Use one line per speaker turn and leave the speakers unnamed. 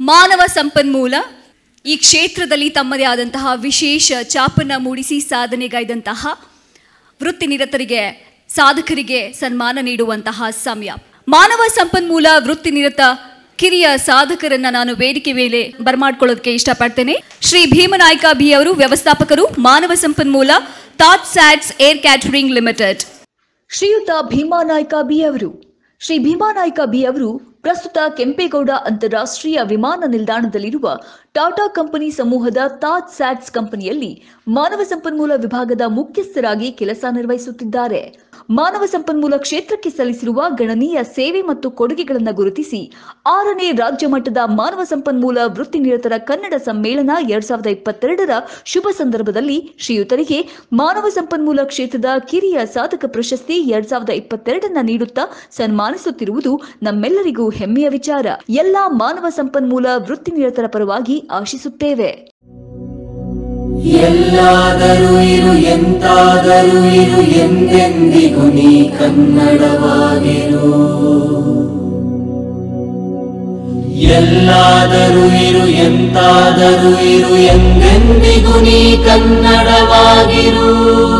ಮಾನವ ಸಂಪನ್ಮೂಲ ಈ ಕ್ಷೇತ್ರದಲ್ಲಿ ತಮ್ಮದೇ ಆದಂತಹ ವಿಶೇಷ ಚಾಪನ್ನ ಮೂಡಿಸಿ ಸಾಧನೆಗೈದಂತಹ ವೃತ್ತಿನಿರತರಿಗೆ ಸಾಧಕರಿಗೆ ಸನ್ಮಾನ ನೀಡುವಂತಹ ಸಮಯ ಮಾನವ ಸಂಪನ್ಮೂಲ ವೃತ್ತಿನಿರತ ಕಿರಿಯ ಸಾಧಕರನ್ನ ನಾನು ವೇದಿಕೆ ಮೇಲೆ ಬರಮಾಡ್ಕೊಳ್ಳೋದಕ್ಕೆ ಇಷ್ಟಪಡ್ತೇನೆ ಶ್ರೀ ಭೀಮನಾಯ್ಕ ಬಿ ಅವರು ವ್ಯವಸ್ಥಾಪಕರು ಮಾನವ ಸಂಪನ್ಮೂಲ Taj SATS air catering limited
ಶ್ರೀಯುತ ಭೀಮಾನಾಯ್ಕ ಬಿ ಅವರು ಶ್ರೀ ಭೀಮಾನಾಯ್ಕ ಬಿ ಅವರು ಪ್ರಸ್ತುತ ಕೆಂಪೇಗೌಡ ಅಂತಾರಾಷ್ಟ್ರೀಯ ವಿಮಾನ ನಿಲ್ದಾಣದಲ್ಲಿರುವ ಟಾಟಾ ಕಂಪನಿ ಸಮೂಹದ ತಾಜ್ ಸ್ಯಾಟ್ಸ್ ಕಂಪನಿಯಲ್ಲಿ ಮಾನವ ಸಂಪನ್ಮೂಲ ವಿಭಾಗದ ಮುಖ್ಯಸ್ಥರಾಗಿ ಕೆಲಸ ನಿರ್ವಹಿಸುತ್ತಿದ್ದಾರೆ ಮಾನವ ಸಂಪನ್ಮೂಲ ಕ್ಷೇತ್ರಕ್ಕೆ ಸಲ್ಲಿಸಿರುವ ಗಣನೀಯ ಸೇವೆ ಮತ್ತು ಕೊಡುಗೆಗಳನ್ನು ಗುರುತಿಸಿ ಆರನೇ ರಾಜ್ಯ ಮಟ್ಟದ ಮಾನವ ಸಂಪನ್ಮೂಲ ವೃತ್ತಿನಿರತರ ಕನ್ನಡ ಸಮ್ಮೇಳನ ಎರಡ್ ಸಾವಿರದ ಇಪ್ಪತ್ತೆರಡರ ಶುಭ ಸಂದರ್ಭದಲ್ಲಿ ಶ್ರೀಯುತರಿಗೆ ಮಾನವ ಸಂಪನ್ಮೂಲ ಕ್ಷೇತ್ರದ ಕಿರಿಯ ಸಾಧಕ ಪ್ರಶಸ್ತಿ ಎರಡ್ ಸಾವಿರದ ಇಪ್ಪತ್ತೆರಡನ್ನ ನೀಡುತ್ತಾ ಸನ್ಮಾನಿಸುತ್ತಿರುವುದು ನಮ್ಮೆಲ್ಲರಿಗೂ ಹೆಮ್ಮೆಯ ವಿಚಾರ ಎಲ್ಲಾ ಮಾನವ ಸಂಪನ್ಮೂಲ ವೃತ್ತಿನಿರತರ ಪರವಾಗಿ ಆಶಿಸುತ್ತೇವೆ
ಎಲ್ಲಾದರೂ ಇರು ಎಂತಾದರೂ ಇರು ಎಂದೆಂದಿಗೂ ನೀ ಕನ್ನಡವಾಗಿರು ಎಲ್ಲಾದರೂ ಇರು ಎಂತಾದರೂ ಇರು ಎಂದೆಂದಿಗೂ ನೀ ಕನ್ನಡವಾಗಿರು